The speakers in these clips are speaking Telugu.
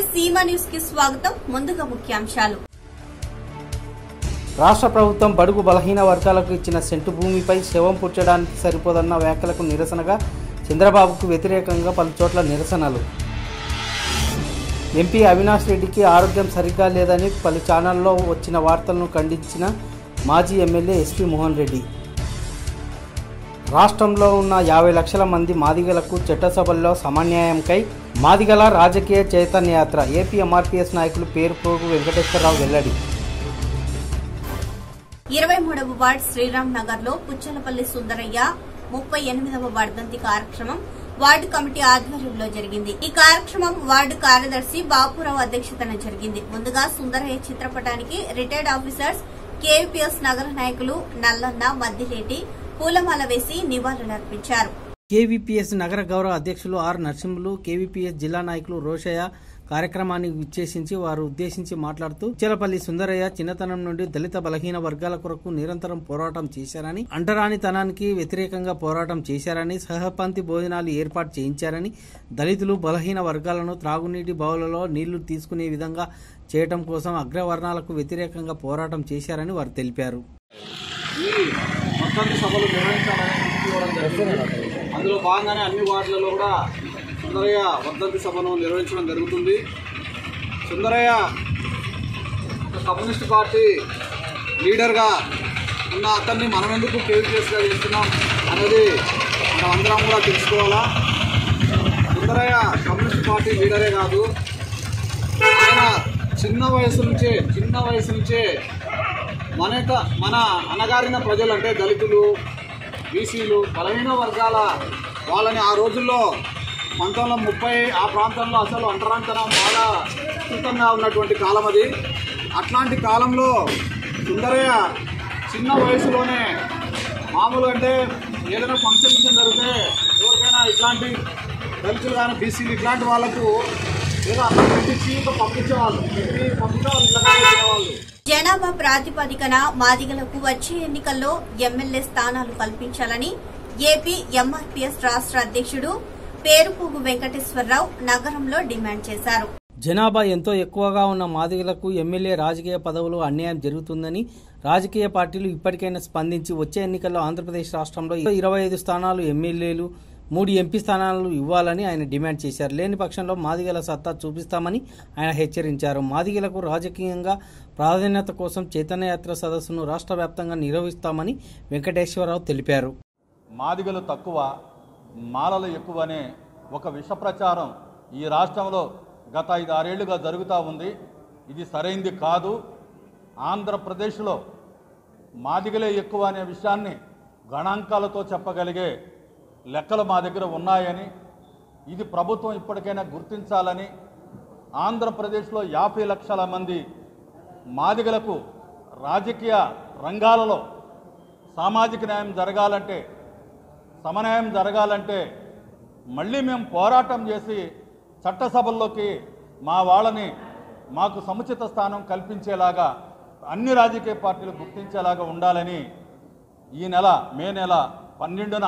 సీమా న్యూస్ కి స్వాగతం ముందుగా ముఖ్యాంశాలు రాష్ట్ర ప్రభుత్వం బడుగు బలహీన వర్గాలకు ఇచ్చిన సెంటు భూమిపై శవం పుచ్చడానికి సరిపోదన్న వ్యాఖ్యలకు నిరసనగా చంద్రబాబుకు వ్యతిరేకంగా పలు చోట్ల నిరసనలు ఎంపీ అవినాష్ రెడ్డికి ఆరోగ్యం సరిగ్గా లేదని పలు ఛానల్లో వచ్చిన వార్తలను ఖండించిన మాజీ ఎమ్మెల్యే ఎస్పీ మోహన్ రెడ్డి రాష్ట్రంలో ఉన్న యాభై లక్షల మంది మాదిగలకు చట్టసభల్లో సమన్యాయంకై మాదిగల రాజకీయ చైతన్య యాత్ర ఏపీ ఎంఆర్పీఎస్ నాయకులు పేరు పోగు వెంకటేశ్వరరావు వెల్లడి ఇరవై మూడవ వార్డ్ శ్రీరామ్ నగర్ లో పుచ్చలపల్లి సుందరయ్య ముప్పై ఎనిమిదవ వర్ధంతి కార్యక్రమం వార్డు కమిటీ ఆధ్వర్యంలో జరిగింది ఈ కార్యక్రమం వార్డు కార్యదర్శి బాపురావు అధ్యక్షతన జరిగింది ముందుగా సుందరయ్య చిత్రపటానికి రిటైర్డ్ ఆఫీసర్స్ కేవీపీఎస్ నగర నాయకులు నల్లన్న మద్దిలేటి పూలమాల వేసి నివాళులర్పించారు కేవీపీఎస్ నగర గౌరవ అధ్యక్షులు ఆర్ నరసింహులు కేవీపీఎస్ జిల్లా నాయకులు రోషయ్య కార్యక్రమాన్ని విచ్చేసించి వారు ఉద్దేశించి మాట్లాడుతూ చిలపల్లి సుందరయ్య చిన్నతనం నుండి దళిత బలహీన వర్గాల కొరకు నిరంతరం పోరాటం చేశారని అంటరానితనానికి వ్యతిరేకంగా పోరాటం చేశారని సహపంక్తి భోజనాలు ఏర్పాటు చేయించారని దళితులు బలహీన వర్గాలను త్రాగునీటి బావులలో నీళ్లు తీసుకునే విధంగా చేయటం కోసం అగ్రవర్ణాలకు వ్యతిరేకంగా పోరాటం చేశారని వారు తెలిపారు ఈ మొత్తాన్ని సభలు నిర్వహించాలని పిలుపు ఇవ్వడం జరిగింది అందులో భాగంగానే అన్ని వార్డులలో కూడా సుందరయ్య వర్ధంతి సభను నిర్వహించడం జరుగుతుంది సుందరయ్య ఒక కమ్యూనిస్ట్ పార్టీ లీడర్గా ఉన్న అతన్ని మనం ఎందుకు కేవీపీఎస్గా చేస్తున్నాం అనేది మనం అందరం కూడా తెలుసుకోవాలా సుందరయ్య కమ్యూనిస్ట్ పార్టీ లీడరే కాదు ఆయన చిన్న వయసు నుంచే చిన్న వయసు నుంచే మన యొక్క- మన అనగారిన ప్రజలు అంటే దళితులు బీసీలు బలహీన వర్గాల వాళ్ళని ఆ రోజుల్లో పంతొమ్మిది వందల ముప్పై ఆ ప్రాంతంలో అసలు అంటరాంతరం బాగా విస్తృతంగా ఉన్నటువంటి కాలం అది అట్లాంటి కాలంలో సుందరయ్య చిన్న వయసులోనే మామూలు అంటే ఏదైనా ఫంక్షన్ గిక్షన్ జరిగితే ఎవరికైనా ఇట్లాంటి దళితులు కానీ బీసీలు ఇట్లాంటి వాళ్ళకు ఏదో అన్నం పెట్టించి ఇంకా పంపించేవాళ్ళు పెట్టి పంపితే వాళ్ళు ఇళ్ళకాడే తినేవాళ్ళు జనాభా ప్రాతిపదికన మాదిగలకు వచ్చే ఎన్నికల్లో ఎమ్మెల్యే స్థానాలు కల్పించాలని ఏపీ ఎంఆర్పీఎస్ రాష్ట్ర అధ్యక్షుడు పేరుపూగు వెంకటేశ్వరరావు నగరంలో డిమాండ్ చేశారు జనాభా ఎంతో ఎక్కువగా ఉన్న మాదిగలకు ఎమ్మెల్యే రాజకీయ పదవులు అన్యాయం జరుగుతుందని రాజకీయ పార్టీలు ఇప్పటికైనా స్పందించి వచ్చే ఎన్నికల్లో ఆంధ్రప్రదేశ్ రాష్ట్రంలో ఇరవై ఐదు స్థానాలు ఎమ్మెల్యేలు మూడు ఎంపీ స్థానాలు ఇవ్వాలని ఆయన డిమాండ్ చేశారు లేని పక్షంలో మాదిగల సత్తా చూపిస్తామని ఆయన హెచ్చరించారు మాదిగలకు రాజకీయంగా ప్రాధాన్యత కోసం చైతన్యయాత్ర సదస్సును రాష్ట్ర వ్యాప్తంగా నిర్వహిస్తామని వెంకటేశ్వరరావు తెలిపారు మాదిగలు తక్కువ మాలలు ఎక్కువ అనే ఒక విష ప్రచారం ఈ రాష్ట్రంలో గత ఐదు ఆరేళ్లుగా జరుగుతూ ఉంది ఇది సరైంది కాదు ఆంధ్రప్రదేశ్లో మాదిగలే ఎక్కువ అనే విషయాన్ని గణాంకాలతో చెప్పగలిగే లెక్కలు మా దగ్గర ఉన్నాయని ఇది ప్రభుత్వం ఇప్పటికైనా గుర్తించాలని ఆంధ్రప్రదేశ్లో యాభై లక్షల మంది మాదిగలకు రాజకీయ రంగాలలో సామాజిక న్యాయం జరగాలంటే సమన్యాయం జరగాలంటే మళ్ళీ మేము పోరాటం చేసి చట్టసభల్లోకి మా వాళ్ళని మాకు సముచిత స్థానం కల్పించేలాగా అన్ని రాజకీయ పార్టీలు గుర్తించేలాగా ఉండాలని ఈ నెల మే నెల పన్నెండున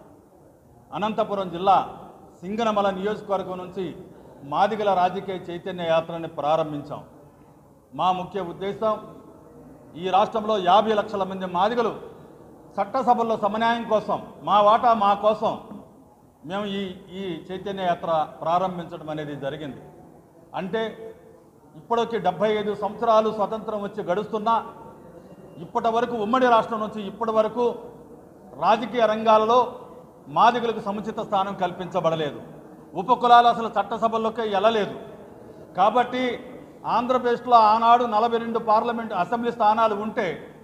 అనంతపురం జిల్లా సింగనమల నియోజకవర్గం నుంచి మాదిగల రాజకీయ చైతన్య యాత్రని ప్రారంభించాం మా ముఖ్య ఉద్దేశం ఈ రాష్ట్రంలో యాభై లక్షల మంది మాదిగలు చట్టసభల్లో సమన్యాయం కోసం మా వాటా మా కోసం మేము ఈ ఈ చైతన్య యాత్ర ప్రారంభించడం అనేది జరిగింది అంటే ఇప్పటికి డెబ్బై ఐదు సంవత్సరాలు స్వతంత్రం వచ్చి గడుస్తున్నా ఇప్పటి వరకు ఉమ్మడి రాష్ట్రం నుంచి ఇప్పటి వరకు రాజకీయ రంగాలలో మాదిగలకు సముచిత స్థానం కల్పించబడలేదు ఉపకులాలు అసలు చట్టసభల్లోకి వెళ్ళలేదు కాబట్టి ఆంధ్రప్రదేశ్లో ఆనాడు నలభై రెండు పార్లమెంట్ అసెంబ్లీ స్థానాలు ఉంటే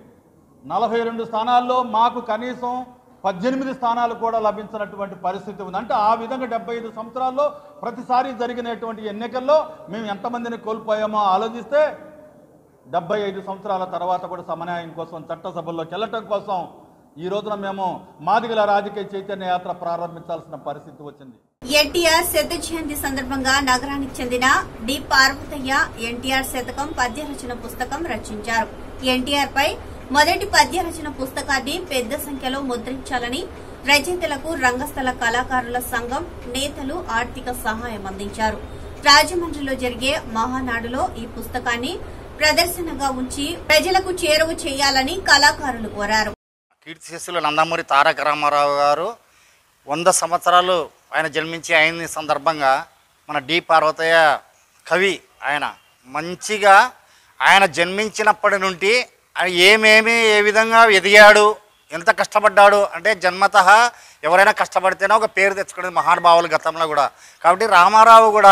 నలభై రెండు స్థానాల్లో మాకు కనీసం పద్దెనిమిది స్థానాలు కూడా లభించినటువంటి పరిస్థితి ఉంది అంటే ఆ విధంగా డెబ్బై ఐదు సంవత్సరాల్లో ప్రతిసారి జరిగినటువంటి ఎన్నికల్లో మేము ఎంతమందిని కోల్పోయామో ఆలోచిస్తే డెబ్బై ఐదు సంవత్సరాల తర్వాత కూడా సమన్యాయం కోసం చట్టసభల్లోకి వెళ్ళటం కోసం ఈ రోజున మేము మాదిగల రాజకీయ చైతన్య యాత్ర ప్రారంభించాల్సిన పరిస్థితి వచ్చింది ఎన్టీఆర్ శత జయంతి సందర్భంగా నగరానికి చెందిన డి పార్వతయ్య ఎన్టీఆర్ శతకం పద్య రచన పుస్తకం రచించారు ఎన్టీఆర్ పై మొదటి పద్య రచన పుస్తకాన్ని పెద్ద సంఖ్యలో ముద్రించాలని రచయితలకు రంగస్థల కళాకారుల సంఘం నేతలు ఆర్థిక సహాయం అందించారు రాజమండ్రిలో జరిగే మహానాడులో ఈ పుస్తకాన్ని ప్రదర్శనగా ఉంచి ప్రజలకు చేరువ చేయాలని కళాకారులు కోరారు కీర్తిశిస్సులు నందమూరి తారక రామారావు గారు వంద సంవత్సరాలు ఆయన జన్మించి అయిన సందర్భంగా మన డి పార్వతయ్య కవి ఆయన మంచిగా ఆయన జన్మించినప్పటి నుండి ఆయన ఏమేమి ఏ విధంగా ఎదిగాడు ఎంత కష్టపడ్డాడు అంటే జన్మత ఎవరైనా కష్టపడితేనే ఒక పేరు తెచ్చుకునేది మహానుభావులు గతంలో కూడా కాబట్టి రామారావు కూడా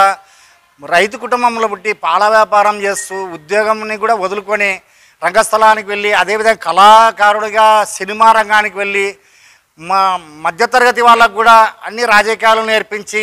రైతు కుటుంబంలో పుట్టి పాల వ్యాపారం చేస్తూ ఉద్యోగంని కూడా వదులుకొని రంగస్థలానికి వెళ్ళి అదేవిధంగా కళాకారుడిగా సినిమా రంగానికి వెళ్ళి మా మధ్యతరగతి వాళ్ళకు కూడా అన్ని రాజకీయాలు నేర్పించి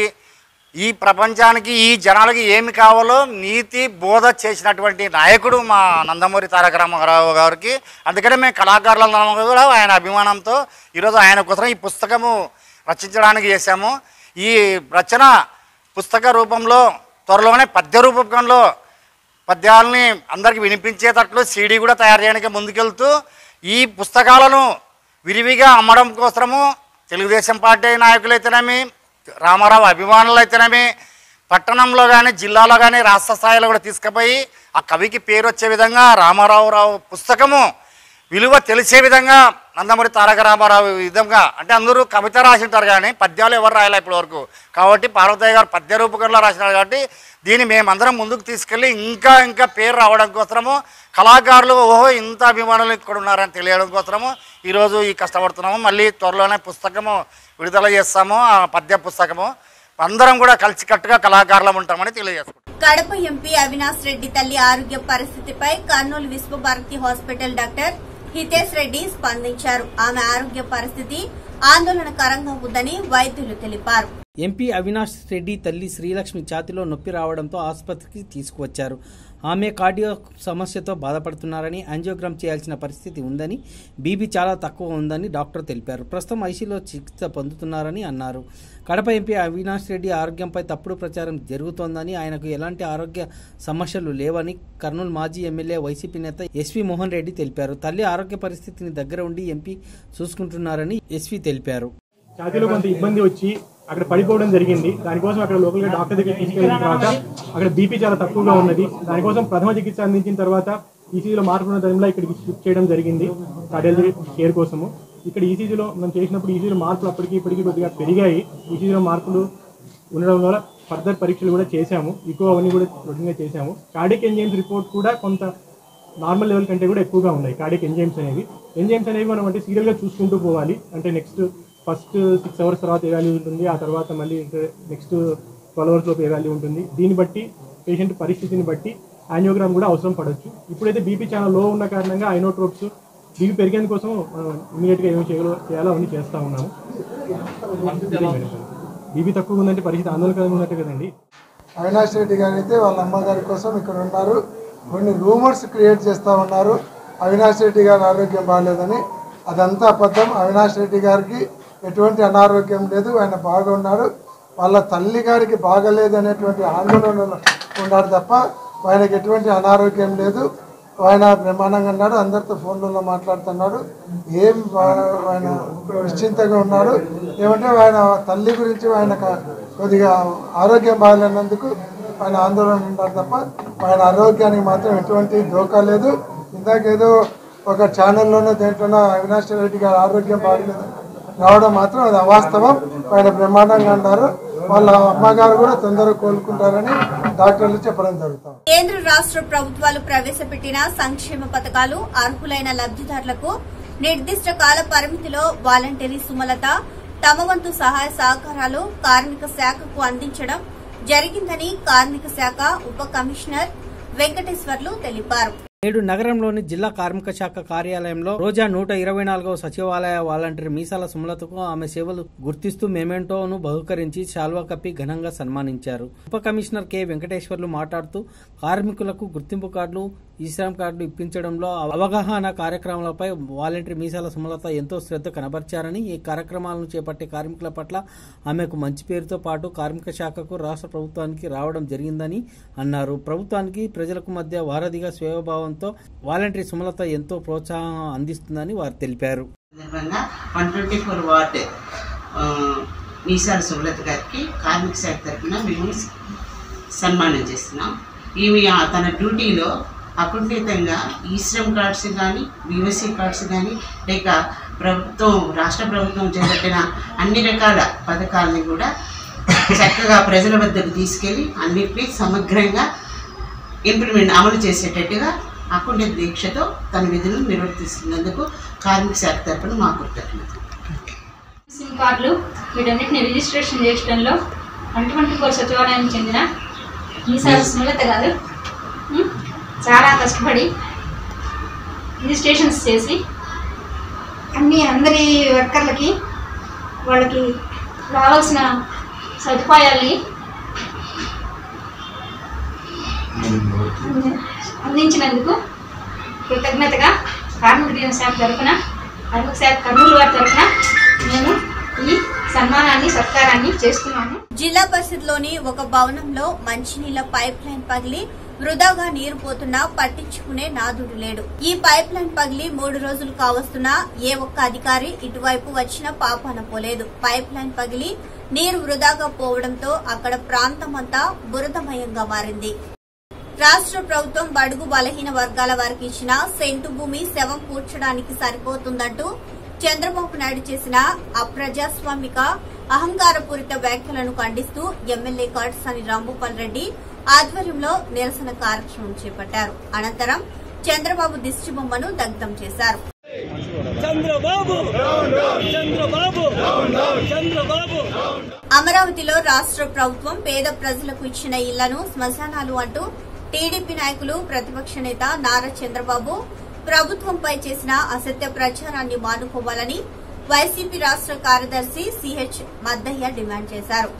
ఈ ప్రపంచానికి ఈ జనాలకి ఏమి కావాలో నీతి బోధ చేసినటువంటి నాయకుడు మా నందమూరి తారక రామారావు గారికి అందుకనే మేము కళాకారుల కూడా ఆయన అభిమానంతో ఈరోజు ఆయన కోసం ఈ పుస్తకము రచించడానికి చేశాము ఈ రచన పుస్తక రూపంలో త్వరలోనే పద్య రూపకంలో పద్యాలని అందరికి వినిపించేటట్లు సీడీ కూడా తయారు చేయడానికి ముందుకెళ్తూ ఈ పుస్తకాలను విరివిగా అమ్మడం కోసము తెలుగుదేశం పార్టీ నాయకులైతేనేమి రామారావు అభిమానులు అయితేనేమి పట్టణంలో కానీ జిల్లాలో కానీ రాష్ట్ర స్థాయిలో కూడా తీసుకుపోయి ఆ కవికి పేరు వచ్చే విధంగా రామారావు రావు పుస్తకము విలువ తెలిసే విధంగా నందమూరి తారక రామారావు ఈ విధంగా అంటే అందరూ కవిత రాసి ఉంటారు కానీ పద్యాలు ఎవరు రాయలే ఇప్పటి వరకు కాబట్టి పార్వతయ్య గారు పద్య రూపకంలో రాసినారు కాబట్టి దీన్ని మేమందరం ముందుకు తీసుకెళ్ళి ఇంకా ఇంకా పేరు రావడం కోసము కళాకారులు ఓహో ఇంత అభిమానులు ఇక్కడ ఉన్నారని తెలియడం కోసము ఈరోజు ఈ కష్టపడుతున్నాము మళ్ళీ త్వరలోనే పుస్తకము విడుదల చేస్తాము ఆ పద్య పుస్తకము అందరం కూడా కలిసికట్టుగా కళాకారులం ఉంటామని తెలియజేసుకుంటాం కడప ఎంపీ అవినాష్ రెడ్డి తల్లి ఆరోగ్య పరిస్థితిపై కర్నూలు విశ్వభారతి హాస్పిటల్ డాక్టర్ హితేష్ రెడ్డి స్పందించారు ఆమె ఆరోగ్య పరిస్థితి ఆందోళనకరంగా ఉందని వైద్యులు తెలిపారు ఎంపీ అవినాష్ రెడ్డి తల్లి శ్రీలక్ష్మి ఛాతిలో నొప్పి రావడంతో ఆసుపత్రికి తీసుకువచ్చారు ఆమె కార్డియో సమస్యతో బాధపడుతున్నారని యాంజియోగ్రామ్ చేయాల్సిన పరిస్థితి ఉందని బీపీ చాలా తక్కువ ఉందని డాక్టర్ తెలిపారు ప్రస్తుతం ఐసీలో చికిత్స పొందుతున్నారని అన్నారు కడప ఎంపీ అవినాష్ రెడ్డి ఆరోగ్యంపై తప్పుడు ప్రచారం జరుగుతోందని ఆయనకు ఎలాంటి ఆరోగ్య సమస్యలు లేవని కర్నూలు మాజీ ఎమ్మెల్యే వైసీపీ నేత ఎస్వి మోహన్ రెడ్డి తెలిపారు తల్లి ఆరోగ్య పరిస్థితిని దగ్గర ఉండి ఎంపీ చూసుకుంటున్నారని ఎస్వి తెలిపారు ఛాతీలో కొంత ఇబ్బంది వచ్చి అక్కడ పడిపోవడం జరిగింది దానికోసం అక్కడ లోకల్గా డాక్టర్ దగ్గర తీసుకెళ్ళిన తర్వాత అక్కడ బీపీ చాలా తక్కువగా ఉన్నది దానికోసం ప్రథమ చికిత్స అందించిన తర్వాత ఈసీజీలో మార్పు ఉన్న టైంలో ఇక్కడికి షిఫ్ట్ చేయడం జరిగింది కార్డియాలజీ కేర్ కోసము ఇక్కడ ఈసీజీలో మనం చేసినప్పుడు ఈసీజీలో మార్పులు అప్పటికి ఇప్పటికి కొద్దిగా పెరిగాయి ఈసీజీలో మార్పులు ఉండడం వల్ల ఫర్దర్ పరీక్షలు కూడా చేశాము ఎక్కువ అవన్నీ కూడా రొటీన్గా చేశాము కార్డిక్ ఎంజైమ్స్ రిపోర్ట్ కూడా కొంత నార్మల్ లెవెల్ కంటే కూడా ఎక్కువగా ఉన్నాయి కార్డిక్ ఎంజైమ్స్ అనేవి ఎంజైమ్స్ అనేవి మనం అంటే సీరియల్గా చూసుకుంటూ పోవాలి అంటే నెక్స్ట్ ఫస్ట్ సిక్స్ అవర్స్ తర్వాత ఏ వాల్యూ ఉంటుంది ఆ తర్వాత మళ్ళీ నెక్స్ట్ ట్వెల్వ్ అవర్స్ లోపు ఏ వాల్యూ ఉంటుంది దీన్ని బట్టి పేషెంట్ పరిస్థితిని బట్టి యాంజియోగ్రామ్ కూడా అవసరం పడవచ్చు ఇప్పుడైతే బీపీ చాలా లో ఉన్న కారణంగా ఐనోట్రోప్స్ బీపీ పెరిగేందుకోసం మనం ఇమీడియట్గా ఏమి చేయాలో చేయాలో అవన్నీ చేస్తూ ఉన్నాము బీపీ తక్కువ ఉందంటే పరిస్థితి ఆందోళనకరంగా ఉన్నట్టు కదండి అవినాష్ రెడ్డి గారు అయితే వాళ్ళ అమ్మగారి కోసం ఇక్కడ ఉన్నారు కొన్ని రూమర్స్ క్రియేట్ చేస్తూ ఉన్నారు అవినాష్ రెడ్డి గారి ఆరోగ్యం బాగాలేదని అదంతా అబద్ధం అవినాష్ రెడ్డి గారికి ఎటువంటి అనారోగ్యం లేదు ఆయన బాగున్నాడు వాళ్ళ తల్లి గారికి బాగలేదు అనేటువంటి ఆందోళనలో ఉన్నారు తప్ప ఆయనకి ఎటువంటి అనారోగ్యం లేదు ఆయన బ్రహ్మాండంగా ఉన్నాడు అందరితో ఫోన్లలో మాట్లాడుతున్నాడు ఏం బా- ఆయన నిశ్చింతగా ఉన్నాడు ఏమంటే ఆయన తల్లి గురించి ఆయన క- కొద్దిగా ఆరోగ్యం బాగాలేనందుకు ఆయన ఆందోళన ఉన్నారు తప్ప ఆయన ఆరోగ్యానికి మాత్రం ఎటువంటి డోకా లేదు ఇందాకేదో ఒక ఛానల్లోనో దేంట్లోనో అవినాష్ రెడ్డి గారి ఆరోగ్యం బాగలేదు రావడం మాత్రం అది అవాస్తవం ఆయన బ్రహ్మాండంగా ఉన్నారు వాళ్ళ అమ్మగారు కూడా తొందరగా కోలుకుంటారని డాక్టర్లు చెప్పడం జరుగుతుంది కేంద్ర రాష్ట్ర ప్రభుత్వాలు ప్రవేశపెట్టిన సంక్షేమ పథకాలు అర్హులైన లబ్దిదారులకు నిర్దిష్ట కాల పరిమితిలో వాలంటీరీ సుమలత తమ వంతు సహాయ సహకారాలు కార్మిక శాఖకు అందించడం జరిగిందని కార్మిక శాఖ ఉప కమిషనర్ వెంకటేశ్వర్లు తెలిపారు నేడు నగరంలోని జిల్లా కార్మిక శాఖ కార్యాలయంలో రోజా నూట ఇరవై నాలుగవ సచివాలయ వాలంటీర్ మీసాల సుమలతకు ఆమె సేవలు గుర్తిస్తూ మెమెంటోను బహుకరించి శాల్వా కప్పి ఘనంగా సన్మానించారు ఉప కమిషనర్ కె వెంకటేశ్వర్లు మాట్లాడుతూ కార్మికులకు గుర్తింపు కార్డులు ఈశ్రామ్ కార్డులు ఇప్పించడంలో అవగాహన కార్యక్రమాలపై వాలంటీర్ మీసాల సుమలత ఎంతో శ్రద్ధ కనబర్చారని ఈ కార్యక్రమాలను చేపట్టే కార్మికుల పట్ల ఆమెకు మంచి పేరుతో పాటు కార్మిక శాఖకు రాష్ట్ర ప్రభుత్వానికి రావడం జరిగిందని అన్నారు ప్రభుత్వానికి ప్రజలకు మధ్య వారధిగా స్వేవభావంతో వాలంటీర్ సుమలత ఎంతో ప్రోత్సాహం అందిస్తుందని వారు తెలిపారు సందర్భంగా వన్ ట్వంటీ ఫోర్ వార్డ్ ఆ, మీసాల సుమలత గారికి కార్మిక శాఖ తరఫున మేము సన్మానం చేస్తున్నాం ఈమె ఆ తన డ్యూటీలో అకుంఠితంగా ఈ శ్రమ్ కార్డ్స్ కానీ బీవీసీ కార్డ్స్ కానీ లేక ప్రభుత్వం రాష్ట్ర ప్రభుత్వం చేపట్టిన అన్ని రకాల పథకాలని కూడా చక్కగా ప్రజల వద్దకు తీసుకెళ్ళి అన్నిటినీ సమగ్రంగా ఇంప్లిమెంట్ అమలు చేసేటట్టుగా అకుంఠ దీక్షతో తన విధులను నిర్వర్తిస్తున్నందుకు కార్మిక శాఖ తరపున మా కృతజ్ఞత సిమ్ కార్డులు వీటన్నిటిని రిజిస్ట్రేషన్ చేయడంలో అటువంటి కోర్ సచివాలయానికి చెందిన మీసాల సుమలత గారు ఉం, చాలా కష్టపడి రిజిస్ట్రేషన్స్ చేసి అన్ని అందరి వర్కర్లకి వాళ్ళకి రావాల్సిన సదుపాయాల్ని అందించినందుకు కృతజ్ఞతగా కార్మిక దిన శాఖ తరఫున కార్మిక శాఖ కర్నూలు వారి తరఫున మేము ఈ సన్మానాన్ని సత్కారాన్ని చేస్తున్నాము జిల్లా పరిషత్లోని ఒక భవనంలో మంచినీళ్ల పైప్ లైన్ పగిలి వృధాగా నీరు పోతున్నా పట్టించుకునే నాదుడు లేడు ఈ పైప్ లైన్ పగిలి మూడు రోజులు కావస్తున్నా ఏ ఒక్క అధికారి ఇటువైపు వచ్చిన పాపాన పోలేదు పైప్ లైన్ పగిలి నీరు వృధాగా పోవడంతో అక్కడ ప్రాంతమంతా బురదమయంగా మారింది రాష్ట్ర ప్రభుత్వం బడుగు బలహీన వర్గాల వారికి ఇచ్చిన సెంటు భూమి శవం పూడ్చడానికి సరిపోతుందంటూ చంద్రబాబు నాయుడు చేసిన అప్రజాస్వామిక అహంకారపూరిత వ్యాఖ్యలను ఖండిస్తూ ఎమ్మెల్యే కాటసాని రాంభూపాల్ రెడ్డి ఆధ్వర్యంలో నిరసన కార్యక్రమం చేపట్టారు అనంతరం చంద్రబాబు దిష్టిబొమ్మను దగ్ధం చేశారు అమరావతిలో రాష్ట్ర ప్రభుత్వం పేద ప్రజలకు ఇచ్చిన ఇళ్లను శ్మశానాలు అంటూ టీడీపీ నాయకులు ప్రతిపక్ష నేత నారా చంద్రబాబు ప్రభుత్వంపై చేసిన అసత్య ప్రచారాన్ని మానుకోవాలని వైసీపీ రాష్ట్ర కార్యదర్శి సిహెచ్ మద్దయ్య డిమాండ్ చేశారు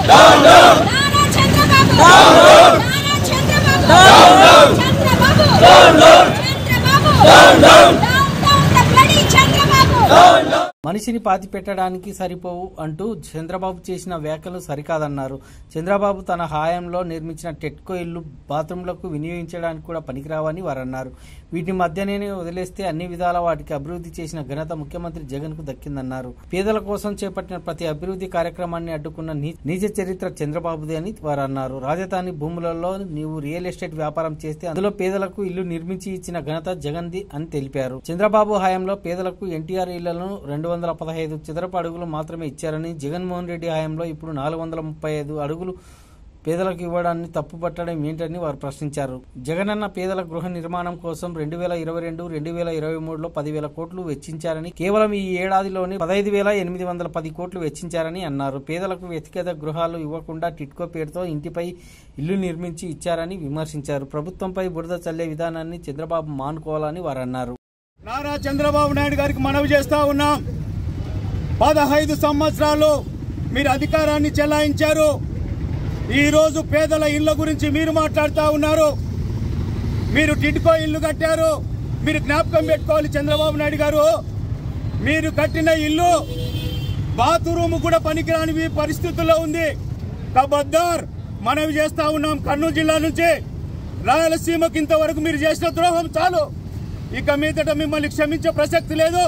మనిషిని పాతి పెట్టడానికి సరిపోవు అంటూ చంద్రబాబు చేసిన వ్యాఖ్యలు సరికాదన్నారు చంద్రబాబు తన హాయంలో నిర్మించిన టెట్కో ఇల్లు బాత్రూంలకు వినియోగించడానికి కూడా పనికిరావని వారన్నారు వీటి మధ్యనే వదిలేస్తే అన్ని విధాల వాటికి అభివృద్ధి చేసిన ఘనత ముఖ్యమంత్రి జగన్ కు దక్కిందన్నారు పేదల కోసం చేపట్టిన ప్రతి అభివృద్ధి కార్యక్రమాన్ని అడ్డుకున్న నీ- నీచ చరిత్ర చంద్రబాబుది అని వారు అన్నారు రాజధాని భూములలో నీవు రియల్ ఎస్టేట్ వ్యాపారం చేస్తే అందులో పేదలకు ఇల్లు నిర్మించి ఇచ్చిన ఘనత జగన్ది అని తెలిపారు చంద్రబాబు హయాంలో పేదలకు ఎన్టీఆర్ ఇళ్లను రెండు వందల పదహైదు చదరపు అడుగులు మాత్రమే ఇచ్చారని జగన్మోహన్ రెడ్డి హయాంలో ఇప్పుడు నాలుగు వందల ముప్పై ఐదు అడుగులు పేదలకు ఇవ్వడాన్ని తప్పుపట్టడం ఏంటని వారు ప్రశ్నించారు జగనన్న పేదల గృహ నిర్మాణం కోసం రెండు వేల ఇరవై రెండు రెండు వేల ఇరవై మూడులో పదివేల కోట్లు వెచ్చించారని కేవలం ఈ ఏడాదిలోని పదహైదు వేల ఎనిమిది వందల పది కోట్లు వెచ్చించారని అన్నారు పేదలకు వ్యక్తిగత గృహాలు ఇవ్వకుండా టిట్కో పేరుతో ఇంటిపై ఇల్లు నిర్మించి ఇచ్చారని విమర్శించారు ప్రభుత్వంపై బురద చల్లే విధానాన్ని చంద్రబాబు మానుకోవాలని వారు అన్నారు నారా చంద్రబాబు నాయుడు గారికి మనవి చేస్తా ఉన్నాం పదహైదు సంవత్సరాలు మీరు అధికారాన్ని చెలాయించారు ఈ రోజు పేదల ఇళ్ల గురించి మీరు మాట్లాడుతూ ఉన్నారు మీరు టిడ్కో ఇల్లు కట్టారు మీరు జ్ఞాపకం పెట్టుకోవాలి చంద్రబాబు నాయుడు గారు మీరు కట్టిన ఇల్లు బాత్రూమ్ కూడా పనికిరాని పరిస్థితుల్లో ఉంది కబద్దార్ మనవి చేస్తా ఉన్నాం కర్నూలు జిల్లా నుంచి రాయలసీమకి ఇంతవరకు మీరు చేసిన ద్రోహం చాలు ఇక మీదట మిమ్మల్ని క్షమించే ప్రసక్తి లేదు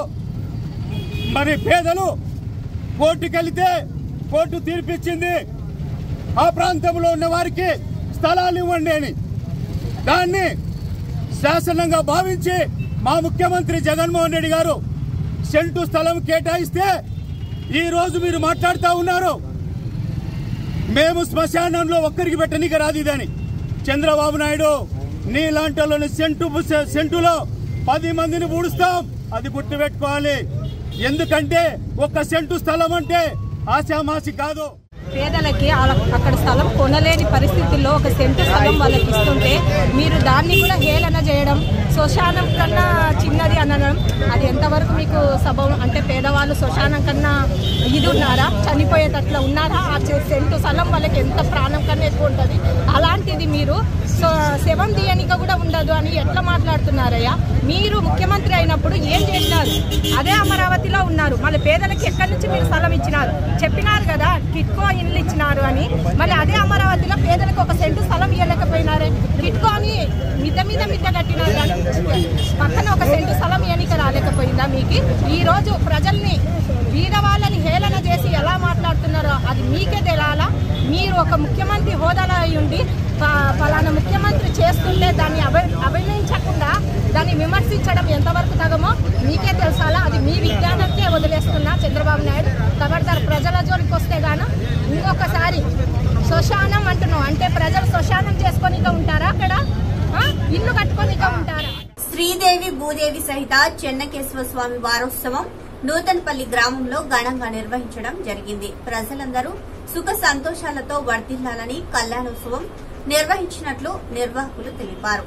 మరి పేదలు కోర్టుకెళ్తే కోర్టు తీర్పిచ్చింది ఆ ప్రాంతంలో ఉన్న వారికి స్థలాలు ఇవ్వండి అని దాన్ని శాసనంగా భావించి మా ముఖ్యమంత్రి జగన్మోహన్ రెడ్డి గారు సెంటు స్థలం కేటాయిస్తే ఈ రోజు మీరు మాట్లాడుతూ ఉన్నారు మేము శ్మశానంలో ఒక్కరికి పెట్టనీకి రాదు ఇదని చంద్రబాబు నాయుడు నీలాంటి వాళ్ళని సెంటు సెంటులో పది మందిని పూడుస్తాం అది గుర్తుపెట్టుకోవాలి ఎందుకంటే ఒక్క సెంటు స్థలం అంటే ఆశామాసి కాదు పేదలకి ఆల- అక్కడ స్థలం కొనలేని పరిస్థితుల్లో ఒక సెంటు స్థలం వాళ్ళకి ఇస్తుంటే మీరు దాన్ని కూడా హేళన చేయడం శ్మశానం కన్నా చిన్నది అనడం అది ఎంతవరకు మీకు సభ అంటే పేదవాళ్ళు శ్మశానం కన్నా ఇది ఉన్నారా చనిపోయేటట్లు ఉన్నారా ఆ చె- సెంటు స్థలం వాళ్ళకి ఎంత ప్రాణం కన్నా ఎక్కువ ఉంటుంది అలాంటిది మీరు సో శవం తీయనిక కూడా ఉండదు అని ఎట్లా మాట్లాడుతున్నారయ్యా మీరు ముఖ్యమంత్రి అయినప్పుడు ఏం చేసినారు అదే అమరావతిలో ఉన్నారు మళ్ళీ పేదలకి ఎక్కడి నుంచి మీరు స్థలం ఇచ్చినారు చెప్పినారు కదా కిట్కో ఇల్లు ఇచ్చినారు అని మళ్ళీ అదే అమరావతిలో పేదలకు ఒక సెంటు స్థలం ఇవ్వలేకపోయినారే కిట్కో అని మిద్ద మీద మిద్ద కట్టినారు కానీ పక్కన ఒక సెంటు స్థలం ఇవ్వనిక రాలేకపోయిందా మీకు ఈ రోజు ప్రజల్ని బీద వాళ్ళని హేళన చేసి ఎలా మాట్లాడుతున్నారో అది మీకే తెలాలా మీరు ఒక ముఖ్యమంత్రి హోదాలో అయి ఉండి ప- పలానా ముఖ్యమంత్రి చేస్తుంటే దాన్ని అభి అభినయించకుండా దాన్ని విమర్శించడం ఎంతవరకు తగమో మీకే తెలుసాలా అది మీ విజ్ఞానంకే వదిలేస్తున్నా చంద్రబాబు నాయుడు కాబట్టి ప్రజల జోలికి వస్తే గాను ఇంకొకసారి శ్మశానం అంటున్నావు అంటే ప్రజలు శ్మశానం చేసుకొని ఉంటారా అక్కడ ఆ? ఇల్లు కట్టుకొని ఉంటారా శ్రీదేవి భూదేవి సహిత చెన్నకేశ్వర స్వామి వారోత్సవం నూతన్పల్లి గ్రామంలో ఘనంగా నిర్వహించడం జరిగింది ప్రజలందరూ సుఖ సంతోషాలతో వర్ధిల్లాలని కళ్యాణోత్సవం నిర్వహించినట్లు నిర్వాహకులు తెలిపారు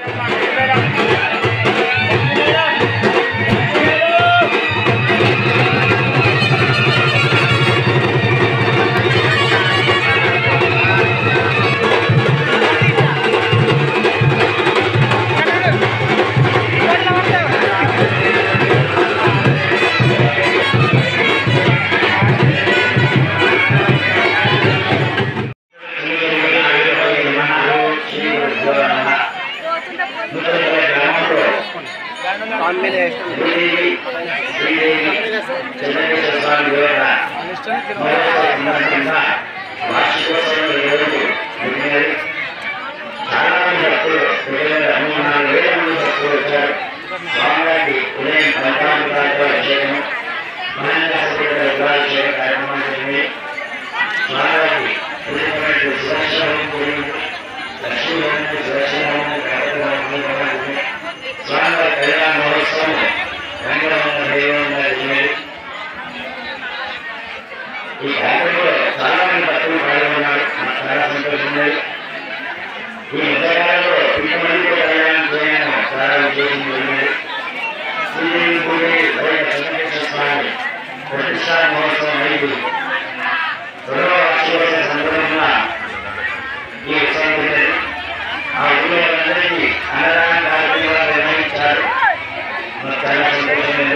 ఈ కార్యక్రమంలో చాలా మంది భక్తులు పాల్గొన్నారు నాకు చాలా సంతోషంగా ఈ మధ్యకాలంలో ఇంతమందితో కళ్యాణం చేయడం చాలా విశేషం జరిగినది శ్రీదేవి పూరి బయట వెంకటేశ్వర స్వామి ప్రతిష్టా మహోత్సవం ఐదు రెండవ వార్షికోత్సవ సందర్భంగా ఈ ఉత్సవం జరిగింది ఆ ఊళ్ళో అందరికీ అన్నదాన కార్యక్రమాలు నిర్వహించారు నాకు చాలా సంతోషమైంది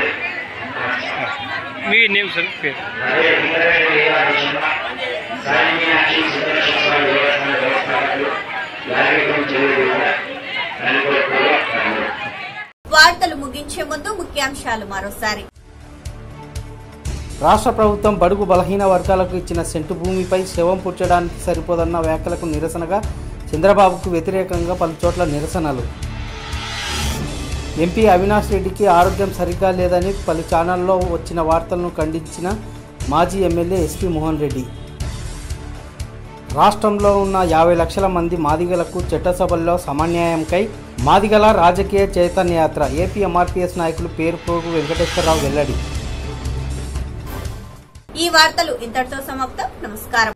మీ నేమ్ సార్ పేరు అదే ఇంద్రారెడ్డి గారి సాయి మీనాక్షి సుదర్శన స్వామి దేవస్థాన వ్యవస్థాపకులు యాగం చేయడం అనుకోకుండా వార్తలు ముగించే ముందు ముఖ్యాంశాలు మరోసారి రాష్ట్ర ప్రభుత్వం బడుగు బలహీన వర్గాలకు ఇచ్చిన సెంటు భూమిపై శవం పుచ్చడానికి సరిపోదన్న వ్యాఖ్యలకు నిరసనగా చంద్రబాబుకు వ్యతిరేకంగా పలు చోట్ల నిరసనలు ఎంపీ అవినాష్ రెడ్డికి ఆరోగ్యం సరిగ్గా లేదని పలు ఛానల్లో వచ్చిన వార్తలను ఖండించిన మాజీ ఎమ్మెల్యే ఎస్పీ మోహన్ రెడ్డి రాష్ట్రంలో ఉన్న యాభై లక్షల మంది మాదిగలకు చట్టసభల్లో సమన్యాయంకై మాదిగల రాజకీయ చైతన్య యాత్ర ఏపీ ఎంఆర్పీఎస్ నాయకులు పేరు పోగు వెంకటేశ్వరరావు వెల్లడి ఈ వార్తలు ఇంతటితో సమాప్తం నమస్కారం